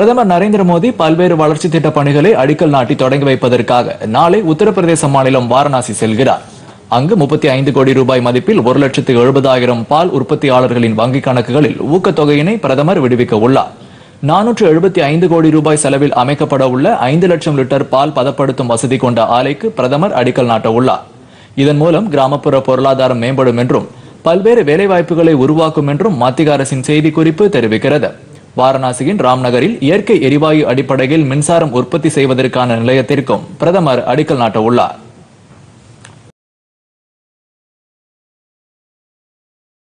பிரதமர் நரேந்திர மோடி பல்வேறு வளர்ச்சி திட்ட பணிகளை அடிக்கல் நாட்டி தொடங்கி வைப்பதற்காக நாளை உத்தரப்பிரதேச மாநிலம் வாரணாசி செல்கிறார் அங்கு முப்பத்தி ஐந்து கோடி ரூபாய் மதிப்பில் ஒரு லட்சத்து எழுபதாயிரம் பால் உற்பத்தியாளர்களின் வங்கிக் கணக்குகளில் ஊக்கத்தொகையினை பிரதமர் விடுவிக்க உள்ளார் நானூற்று எழுபத்தி ஐந்து கோடி ரூபாய் செலவில் அமைக்கப்பட உள்ள ஐந்து லட்சம் லிட்டர் பால் பதப்படுத்தும் வசதி கொண்ட ஆலைக்கு பிரதமர் அடிக்கல் நாட்ட உள்ளார் இதன் மூலம் கிராமப்புற பொருளாதாரம் மேம்படும் என்றும் பல்வேறு வேலைவாய்ப்புகளை உருவாக்கும் என்றும் மத்திய அரசின் செய்திக்குறிப்பு தெரிவிக்கிறது வாரணாசியின் ராம்நகரில் இயற்கை எரிவாயு அடிப்படையில் மின்சாரம் உற்பத்தி செய்வதற்கான நிலையத்திற்கும் பிரதமர் அடிக்கல் நாட்ட உள்ளார்